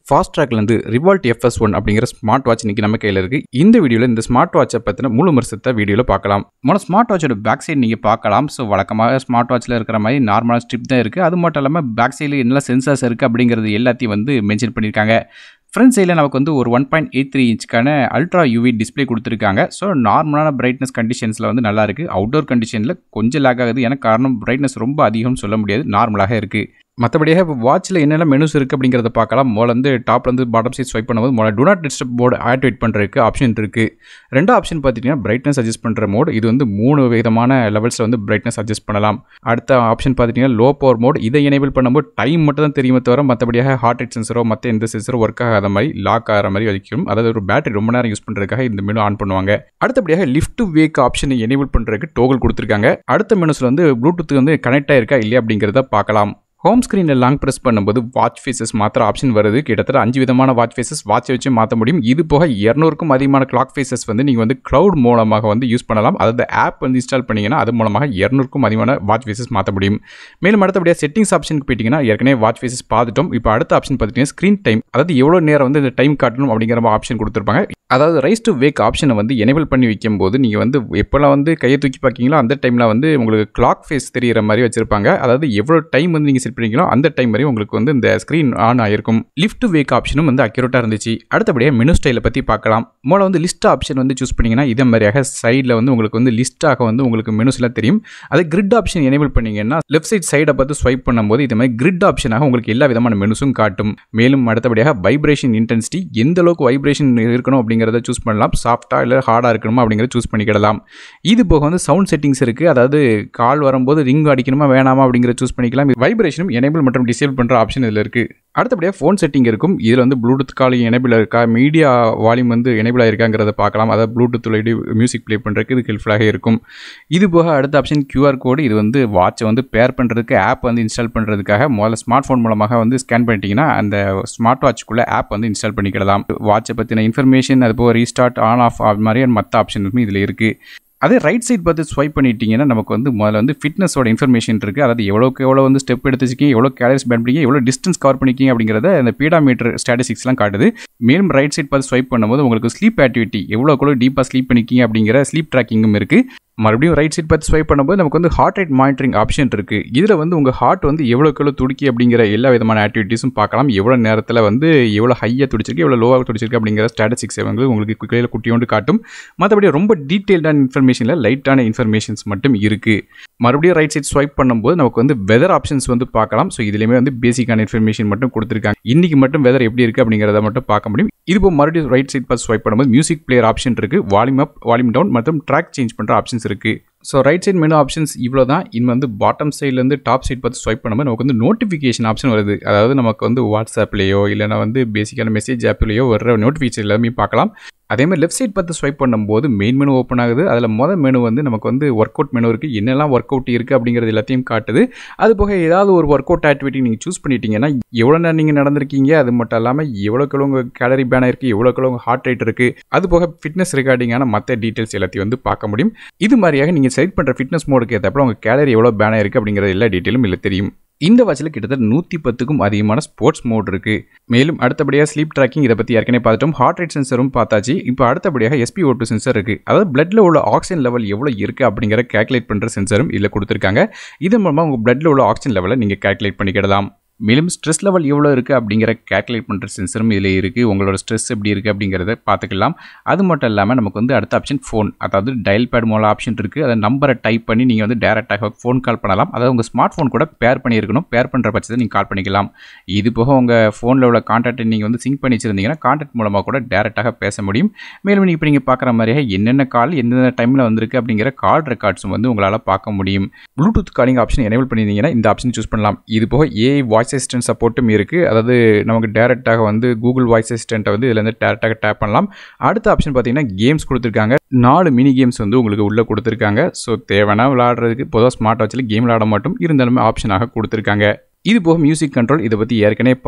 fast ட்ராக்லேருந்து Revolt FS one அப்படிங்கிற smart watch இன்னைக்கு நம்ம கையில் இருக்குது இந்த வீடியோவில் இந்த ஸ்மார்ட் வாட்சை பற்றின முழு விமர்சனத்தை வீடியோவில் பார்க்கலாம் முதல்ல ஸ்மார்ட் வாட்சோட பேக் சைடு நீங்கள் பார்க்கலாம் ஸோ வழக்கமாக ஸ்மார்ட் வாட்சில் இருக்கிற மாதிரி நார்மலாக ஸ்ட்ரிப் தான் இருக்குது அது மட்டும் இல்லாமல் பேக் சைடில் என்ன சென்சார்ஸ் இருக்குது அப்படிங்கிறது எல்லாத்தையும் வந்து மென்ஷன் பண்ணியிருக்காங்க ஃப்ரண்ட் சைடில் நமக்கு வந்து ஒரு ஒன் பாயிண்ட் எயிட் த்ரீ இன்ச்சுக்கான அல்ட்ரா யூவி டிஸ்பிளே கொடுத்துருக்காங்க ஸோ நார்மலான பிரைட்னஸ் கண்டிஷன்ஸில் வந்து நல்லா இருக்குது அவுட்டோர் கண்டிஷனில் கொஞ்சம் லேக் ஆகுது ஏன்னா காரணம் பிரைட்னஸ் ரொம்ப அதிகம்னு சொல்ல முடியாது நார்மலாக இருக்குது மற்றபடியாக இப்போ வாட்சில் என்னென்ன மெனுஸ் இருக்குது அப்படிங்கிறத பார்க்கலாம் முதல்ல வந்து டாப்லேருந்து பாட்டம் சைட் ஸ்வைப் பண்ணும்போது முதல்ல do not disturb board activate பண்ணுறதுக்கு ஆப்ஷன் இருக்குது ரெண்டு ஆப்ஷன் பார்த்துட்டிங்கன்னா பிரைட்னஸ் அட்ஜஸ்ட் பண்ணுற மோட் இது வந்து மூணு விதமான லெவல்ஸில் வந்து பிரைட்னஸ் அட்ஜஸ்ட் பண்ணலாம் அடுத்த ஆப்ஷன் பார்த்துட்டிங்கன்னா லோ பவர் மோட் இதை எனேபிள் பண்ணும்போது டைம் மட்டும் தான் தெரியுமே தவிர மற்றபடியாக ஹார்ட் ரேட் சென்சரோ மற்ற எந்த சென்சரோ ஒர்க் ஆகாத மாதிரி லாக் ஆகிற மாதிரி வரைக்கும் அதாவது ஒரு பேட்டரி ரொம்ப நேரம் யூஸ் பண்ணுறதுக்காக இந்த மெனு ஆன் பண்ணுவாங்க அடுத்தபடியாக லிஃப்ட் வேக் ஆப்ஷனை எனேபிள் பண்ணுறதுக்கு டோகல் கொடுத்துருக்காங்க அடுத்த மெனுஸில் வந்து ப்ளூடூத் வந்து கனெக்ட் ஆயிருக்கா இல்லையா அப்படிங்கிறத பார்க்கலாம் ஹோம் ஸ்க்ரீனில் லாங் ப்ரெஸ் பண்ணும்போது வாட்ச் ஃபேஸஸ் மாத்திர ஆப்ஷன் வருது கிட்டத்தட்ட அஞ்சு விதமான வாட்ச் ஃபேஸஸ் வாட்சை வச்சு மாற்ற முடியும் இது போக இரநூறுக்கும் அதிகமான கிளாக் ஃபேஸஸ் வந்து நீங்கள் வந்து க்ளவுட் மூலமாக வந்து யூஸ் பண்ணலாம் அதாவது ஆப் வந்து இன்ஸ்டால் பண்ணிங்கன்னா அது மூலமாக இரநூறுக்கும் அதிகமான வாட்ச் ஃபேஸஸ் மாற்ற முடியும் மேலும் அடுத்தபடியாக செட்டிங்ஸ் ஆப்ஷனுக்கு போயிட்டீங்கன்னா ஏற்கனவே வாட்ச் ஃபேஸஸ் பார்த்துட்டோம் இப்போ அடுத்த ஆப்ஷன் பார்த்துட்டீங்கன்னா ஸ்க்ரீன் டைம் அதாவது எவ்வளோ நேரம் வந்து இந்த டைம் காட்டணும் அப்படிங்கிற ஆப்ஷன் கொடுத்துருப்பாங்க அதாவது ரைஸ் டு வேக் ஆப்ஷனை வந்து எனேபிள் பண்ணி வைக்கும்போது நீங்கள் வந்து எப்போல்லாம் வந்து கையை தூக்கி பார்க்கீங்களோ அந்த டைமில் வந்து உங்களுக்கு கிளாக் ஃபேஸ் தெரிகிற மாதிரி வச்சிருப்பாங்க அதாவது எவ்வளோ டைம் வந்து நீங்கள் செட் பண்ணிங்களோ அந்த டைம் வரையும் உங்களுக்கு வந்து இந்த ஸ்க்ரீன் ஆன் ஆயிருக்கும் லிஃப்ட் வேக் ஆப்ஷனும் வந்து அக்யூரேட்டாக இருந்துச்சு அடுத்தபடியாக மெனு ஸ்டைலை பற்றி பார்க்கலாம் மூலம் வந்து லிஸ்ட் ஆப்ஷன் வந்து சூஸ் பண்ணிங்கன்னா இதே மாதிரியாக சைடில் வந்து உங்களுக்கு வந்து லிஸ்ட்டாக வந்து உங்களுக்கு மெனுஸ்லாம் தெரியும் அது கிரிட் ஆப்ஷன் எனேபிள் பண்ணிங்கன்னா லெஃப்ட் சைட் சைடை பார்த்து ஸ்வைப் பண்ணும்போது இதே மாதிரி கிரிட் ஆப்ஷனாக உங்களுக்கு எல்லா விதமான மெனுஸும் காட்டும் மேலும் அடுத்தபடியாக வைப்ரேஷன் இன்டென்சிட்டி எந்த அளவுக்கு வைப்ரேஷன் இருக்கணும் அப்படிங்கிறத சூஸ் பண்ணலாம் சாஃப்டாக இல்லை ஹார்டாக இருக்கணுமா அப்படிங்கிறத சூஸ் பண்ணிக்கிடலாம் இது போக வந்து சவுண்ட் செட்டிங்ஸ் இருக்குது அதாவது கால் வரும்போது ரிங் அடிக்கணுமா வேணாமா அப்படிங்கிறத சூஸ் பண்ணிக்கலாம் வைப்ரேஷனும் எனேபிள் மற்றும் டிசேபிள் பண்ணுற ஆப்ஷன் இதில் இருக்குது அடுத்தபடியாக ஃபோன் செட்டிங் இருக்கும் இதில் வந்து ப்ளூடூத் காலிங் எனேபிள் இருக்கா மீடியா வால்யூம் வந்து எனேபிள் ஆயிருக்காங்கிறத பார்க்கலாம் அதாவது ப்ளூடூத் மியூசிக் ப்ளே பண்ணுறதுக்கு இது ஹெல்ப்ஃபுல்லாக இருக்கும் இது போக அடுத்த ஆப்ஷன் கியூஆர் கோடு இது வந்து வாட்சை வந்து பேர் பண்ணுறதுக்கு ஆப் வந்து இன்ஸ்டால் பண்ணுறதுக்காக முதல்ல ஸ்மார்ட் ஃபோன் மூலமாக வந்து ஸ்கேன் பண்ணிட்டீங்கன்னா அந்த ஸ்மார்ட் வாட்ச்க்குள்ளே ஆப் வந்து இன்ஸ்டால் பண்ணிக்கிடலாம் வாட்சை பற்றின இன்ஃபர்மேஷன் அது போக ரீஸ்டார்ட் ஆன் ஆஃப் அது மாதிரி மற்ற ஆப்ஷனுமே இதில் இருக்குது அதே ரைட் சைட் பார்த்து ஸ்வைப் பண்ணிட்டீங்கன்னா நமக்கு வந்து முதல்ல வந்து ஃபிட்னஸோட இன்ஃபர்மேஷன் இருக்குது அதாவது எவ்வளோக்கு எவ்வளோ வந்து ஸ்டெப் எடுத்துச்சிக்கிங்க எவ்வளோ கேலரிஸ் பேன் பண்ணிங்க எவ்வளோ டிஸ்டன்ஸ் கவர் பண்ணிக்கிங்க அப்படிங்கிறத அந்த பீடாமீட்டர் ஸ்டாட்டிஸ்டிக்ஸ்லாம் காட்டுது மேலும் ரைட் சைட் பார்த்து ஸ்வைப் பண்ணும்போது உங்களுக்கு ஸ்லீப் ஆக்டிவிட்டி எவ்வளோக்குள்ள டீப்பாக ஸ்லீப் பண்ணிக்கிங்க அப்படிங்கிற ஸ்லீப் ட்ராக்கிங்கும் இருக்குது மறுபடியும் ரைட் சைட் பார்த்து ஸ்வைப் பண்ணும்போது நமக்கு வந்து ஹார்ட் ரேட் மானிட்டரிங் ஆப்ஷன் இருக்குது இதில் வந்து உங்கள் ஹார்ட் வந்து எவ்வளோக்கு எவ்வளோ துடிக்கி அப்படிங்கிற எல்லா விதமான ஆக்டிவிட்டீஸும் பார்க்கலாம் எவ்வளோ நேரத்தில் வந்து எவ்வளோ ஹையாக துடிச்சிருக்கு எவ்வளோ லோவாக துடிச்சிருக்கு அப்படிங்கிற ஸ்டாட்டிஸ்டிக்ஸை வந்து உங்களுக்கு குக்கையில் குட்டியோண்டு காட்டும் மற்றபடி ரொம்ப டீட்டெயில்டான இன்ஃபர்மேஷனில் லைட்டான இன்ஃபர்மேஷன்ஸ் மட்டும் இருக்குது மறுபடியும் ரைட் சைட் ஸ்வைப் பண்ணும்போது நமக்கு வந்து வெதர் ஆப்ஷன்ஸ் வந்து பார்க்கலாம் ஸோ இதுலேயுமே வந்து பேசிக்கான இன்ஃபர்மேஷன் மட்டும் கொடுத்துருக்காங்க இன்றைக்கி மட்டும் வெதர் எப்படி இருக்குது அப்படிங்கிறத மட்டும் பார்க்க முடியும் இது இப்போ மறுபடியும் ரைட் சைட் பார்த்து ஸ்வைப் பண்ணும்போது மியூசிக் பிளேயர் ஆப்ஷன் இருக்குது வால்யூம் அப் வால்யூம் டவுன் மற்றும் ட்ராக் சேஞ்ச் பண்ணுற ஆப்ஷன்ஸ் இருக்குது so right side menu options இவ்வளோ தான் இன்னும் வந்து பாட்டம் சைட்லேருந்து டாப் சைட் பார்த்து ஸ்வைப் பண்ணும்போது நமக்கு வந்து நோட்டிஃபிகேஷன் ஆப்ஷன் வருது அதாவது நமக்கு வந்து வாட்ஸ்அப்லேயோ இல்லைனா வந்து பேசிக்கான மெசேஜ் ஆப்லேயோ வர்ற நோட்டிஃபிகேஷன் எல்லாமே பார்க்கலாம் அதே மாதிரி லெஃப்ட் சைட் பார்த்து ஸ்வைப் பண்ணும்போது மெயின் மெனு ஓப்பன் ஆகுது அதில் மொதல் மெனு வந்து நமக்கு வந்து ஒர்க் அவுட் மெனு இருக்குது என்னெல்லாம் ஒர்க் அவுட் இருக்குது அப்படிங்கிறது எல்லாத்தையும் காட்டுது அது போக ஏதாவது ஒரு ஒர்க் அவுட் ஆக்டிவிட்டி நீங்கள் சூஸ் பண்ணிட்டீங்கன்னா எவ்வளோ நேரம் நீங்கள் நடந்திருக்கீங்க அது மட்டும் இல்லாமல் எவ்வளோக்கு உங்கள் கேலரி பேன் இருக்குது எவ்வளோக்கு உங்கள் ஹார்ட் ரேட் இருக்குது அது போக ஃபிட்னஸ் ரிகார்டிங்கான மற்ற டீட்டெயில்ஸ் எல்லாத்தையும் வந்து பார்க்க முடியும் இது மாதிரியாக நீங்கள் செலக்ட் பண்ணுற ஃபிட்னஸ் மோடுக்கு ஏற்றப்போ உங்கள் கேலரி எவ்வளோ பேனாக இருக்குது அப்படிங்கிற எல்லா டீட்டெயிலும் இல்லை தெரியும் இந்த வாட்சில் கிட்டத்தட்ட நூற்றி பத்துக்கும் அதிகமான ஸ்போர்ட்ஸ் மோட் இருக்குது மேலும் அடுத்தபடியாக ஸ்லீப் ட்ராக்கிங் இதை பற்றி ஏற்கனவே பார்த்துட்டோம் ஹார்ட் ரேட் சென்சரும் பார்த்தாச்சு இப்போ அடுத்தபடியாக எஸ்பி ஓ டூ சென்சர் இருக்குது அதாவது பிளட்டில் உள்ள ஆக்சிஜன் லெவல் எவ்வளோ இருக்குது அப்படிங்கிற கேல்குலேட் பண்ணுற சென்சரும் இதில் கொடுத்துருக்காங்க இதன் மூலமாக உங்கள் பிளட்டில் உள்ள ஆக்சிஜன் லெவலை நீங்கள் கேல்குலேட் பண்ணிக்கிடலாம் மேலும் ஸ்ட்ரெஸ் லெவல் எவ்வளோ இருக்குது அப்படிங்கிற கேல்குலேட் பண்ணுற சென்சரும் இதில் இருக்குது உங்களோட ஸ்ட்ரெஸ் எப்படி இருக்குது அப்படிங்கிறத பார்த்துக்கலாம் அது மட்டும் இல்லாமல் நமக்கு வந்து அடுத்த ஆப்ஷன் ஃபோன் அதாவது டயல் பேட் மூலம் ஆப்ஷன் இருக்குது அதை நம்பரை டைப் பண்ணி நீங்கள் வந்து டேரெக்டாக ஃபோன் கால் பண்ணலாம் அதாவது உங்கள் ஸ்மார்ட் ஃபோன் கூட பேர் பண்ணியிருக்கணும் பேர் பண்ணுற பட்சத்தை நீங்கள் கால் பண்ணிக்கலாம் இது போக உங்கள் ஃபோனில் உள்ள கான்டாக்டை நீங்கள் வந்து சிங்க் பண்ணி வச்சிருந்தீங்கன்னா கான்டாக்ட் மூலமாக கூட டேரெக்டாக பேச முடியும் மேலும் இப்போ நீங்கள் பார்க்குற மாதிரியே என்னென்ன கால் எந்தெந்த டைமில் வந்திருக்கு அப்படிங்கிற கால் ரெக்கார்ட்ஸும் வந்து உங்களால் பார்க்க முடியும் ப்ளூடூத் காலிங் ஆப்ஷன் எனேபிள் பண்ணியிருந்தீங்கன்னா இந்த ஆப்ஷன் சூஸ் பண்ணலாம் இது போக ஏஐ வாய்ஸ் வாய்ஸ் அசிஸ்டன்ட் சப்போர்ட்டும் இருக்குது அதாவது நமக்கு டேரெக்டாக வந்து கூகுள் வாய்ஸ் அசிஸ்டண்ட்டை வந்து இதில் வந்து டேரெக்டாக டேப் பண்ணலாம் அடுத்த ஆப்ஷன் பார்த்தீங்கன்னா கேம்ஸ் கொடுத்துருக்காங்க நாலு மினி கேம்ஸ் வந்து உங்களுக்கு உள்ளே கொடுத்துருக்காங்க ஸோ தேவைன்னா விளாடுறதுக்கு பொதுவாக ஸ்மார்ட் வாட்சில் கேம் விளாட மட்டும் இருந்தாலுமே ஆப்ஷனாக கொடுத்துருக்காங்க இது போக மியூசிக் கண்ட்ரோல் இதை பற்றி ஏற்கனவே பார்த்துட்டோம்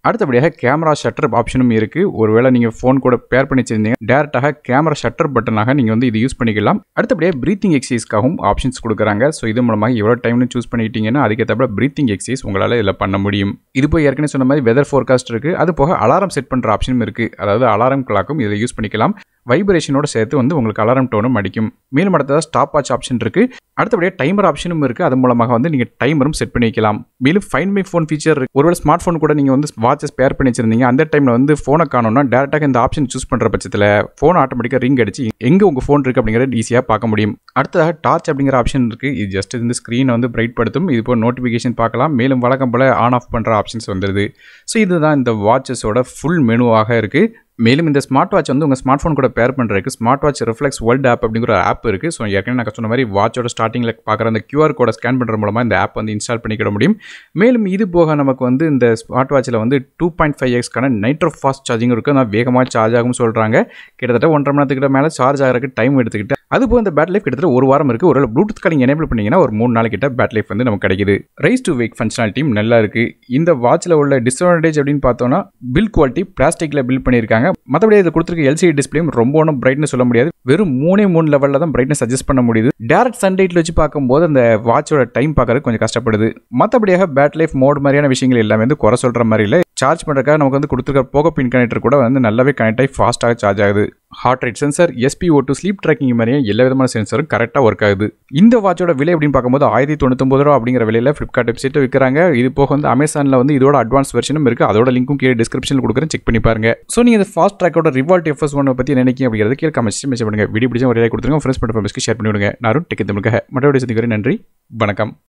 அடுத்தபடியாக கேமரா ஷட்டர் ஆப்ஷனும் இருக்குது ஒருவேளை நீங்கள் ஃபோன் கூட பேர் பண்ணி வச்சிருந்தீங்க டேரெக்டாக கேமரா ஷட்டர் பட்டனாக நீங்கள் வந்து இது யூஸ் பண்ணிக்கலாம் அடுத்தபடியாக ப்ரீத்திங் எக்ஸசைஸ்க்காகவும் ஆப்ஷன்ஸ் கொடுக்குறாங்க ஸோ இது மூலமாக எவ்வளோ டைம்னு சூஸ் பண்ணிட்டீங்கன்னா அதுக்கேற்றப்ப ப்ரீத்திங் எக்ஸசைஸ் உங்களால் இதில் பண்ண முடியும் இது போய் ஏற்கனவே சொன்ன மாதிரி வெதர் ஃபோர்காஸ்ட் இருக்குது அது போக அலாரம் செட் பண்ணுற ஆப்ஷனும் இருக்குது அதாவது அலாரம் கிளாக்கும் இதில் யூஸ் பண்ணிக்கலாம் வைப்ரேஷனோட சேர்த்து வந்து உங்களுக்கு அலாரம் டோனும் அடிக்கும் மேலும் அடுத்ததாக ஸ்டாப் வாட்ச் ஆப்ஷன் இருக்குது அடுத்தபடியாக டைமர் ஆப்ஷனும் இருக்குது அது மூலமாக வந்து நீங்கள் டைமரும் செட் பண்ணி வைக்கலாம் மேலும் ஃபைன் மை ஃபோன் ஃபீச்சர் இருக்கு ஒருவேளை ஸ்மார்ட் ஃபோன் கூட நீங்கள் வந்து வாட்சஸ் பேர் பண்ணி வச்சிருந்தீங்க அந்த டைமில் வந்து ஃபோனை காணோம்னா டேரெக்டாக இந்த ஆப்ஷன் சூஸ் பண்ணுற பட்சத்தில் ஃபோன் ஆட்டோமேட்டிக்காக ரிங் அடிச்சு எங்கே உங்கள் ஃபோன் இருக்குது அப்படிங்கிறது ஈஸியாக பார்க்க முடியும் அடுத்ததாக டார்ச் அப்படிங்கிற ஆப்ஷன் இருக்குது இது ஜஸ்ட் இந்த ஸ்க்ரீனை வந்து பிரைட் படுத்தும் இது போல் நோட்டிஃபிகேஷன் பார்க்கலாம் மேலும் வழக்கம் போல் ஆன் ஆஃப் பண்ணுற ஆப்ஷன்ஸ் வந்துடுது ஸோ இதுதான் இந்த வாட்சஸோட ஃபுல் மெனுவாக இருக்குது மேலும் இந்த ஸ்மார்ட் வாட்ச் வந்து உங்கள் ஸ்மார்ட் ஃபோன் கூட பேர் பண்ணுறதுக்கு smart watch Reflex World app அப்படிங்கிற ஒரு ஆப் இருக்குது ஸோ ஏற்கனவே நான் சொன்ன மாதிரி வாட்சோட ஸ்டார்டிங்கில் பார்க்குற அந்த கியூஆர் கோடை ஸ்கேன் பண்ணுற மூலமாக இந்த ஆப் வந்து இன்ஸ்டால் பண்ணிக்கிட முடியும் மேலும் இது போக நமக்கு வந்து இந்த ஸ்மார்ட் வாட்சில் வந்து டூ பாயிண்ட் ஃபைவ் எக்ஸ்க்கான நைட்ரோ ஃபாஸ்ட் சார்ஜிங் இருக்குது நான் வேகமாக சார்ஜ் ஆகும்னு சொல்கிறாங்க கிட்டத்தட்ட ஒன்றரை மணி நேரத்துக்கிட்ட மேலே சார்ஜ் ஆகிறதுக்கு டைம் எடுத்துக்கிட்டு அது போக இந்த பேட் லைஃப் கிட்டத்தட்ட ஒரு வாரம் இருக்குது ஒரு ப்ளூடூத் காலிங் எனேபிள் பண்ணிங்கன்னா ஒரு மூணு நாள் கிட்ட பேட் லைஃப் வந்து நமக்கு கிடைக்குது ரைஸ் டு வெயிட் ஃபங்க்ஷனாலிட்டியும் நல்லா இருக்குது இந்த வாட்சில் உள்ள டிஸ்அட்வான்டேஜ் அப்படின்னு பார்த்தோம்னா பில் குவாலிட்டி பிளாஸ்டிக்கில் பில் பண்ணியிருக்காங்க மற்றபடி இது கொடுத்துருக்க எல்சிடி டிஸ்பிளேயும் ரொம்ப ஒன்றும் பிரைட்னஸ் சொல்ல முடியாது வெறும் மூணே மூணு லெவலில் தான் பிரைட்னஸ் சஜஸ்ட் பண்ண முடியுது டேரக்ட் சன்லைட்டில் வச்சு பார்க்கும்போது அந்த வாட்சோட டைம் பார்க்கறது கொஞ்சம் கஷ்டப்படுது மற்றபடியாக பேட் லைஃப் மோட் மாதிரியான விஷயங்கள் எல்லாமே வந்து குறை சொல்கிற மாதிரி இல்லை சார்ஜ் பண்ணுறதுக்காக நமக்கு வந்து கொடுத்துருக்க போக பின் கனெக்டர் கூட வந்து நல்லாவே கனெக்ட் ஆகி ஃபாஸ்ட்டாக சார்ஜ் ஆகுது heart rate sensor SPO two sleep tracking மாதிரியே எல்லா விதமான சென்சரும் கரெக்டாக ஒர்க் ஆகுது இந்த வாட்சோட விலை அப்படின்னு பார்க்கும்போது ஆயிரத்தி தொண்ணூத்தொம்பது ரூபா அப்படிங்கிற விலையில் ஃப்ளிப்கார்ட் வெப்சைட்டில் விற்கிறாங்க இது போக வந்து அமேசானில் வந்து இதோட அட்வான்ஸ் வெர்ஷனும் இருக்குது அதோட லிங்க்கும் கீழே டிஸ்கிரிப்ஷனில் கொடுக்குறேன் செக் பண்ணி பாருங்க ஸோ நீங்கள் இந்த ஃபாஸ்ட் ட்ராக்கோட ரிவால்ட் எஃப்எஸ் ஒன்னை பற்றி நினைக்கிங்க அப்படிங்கிறது கீழே கமெண்ட்ஸ் மெசேஜ் பண்ணுங்க வீடியோ பிடிச்ச ஒரு லைக் கொடுத்துருங்க ஃப்ரெண்ட்ஸ் மட்டும் ஷேர் பண்ணி விடுங்க நானும் டெக்கு தமிழுக்காக மற்றபடி சந்திக்கிறேன் நன்றி வணக்கம்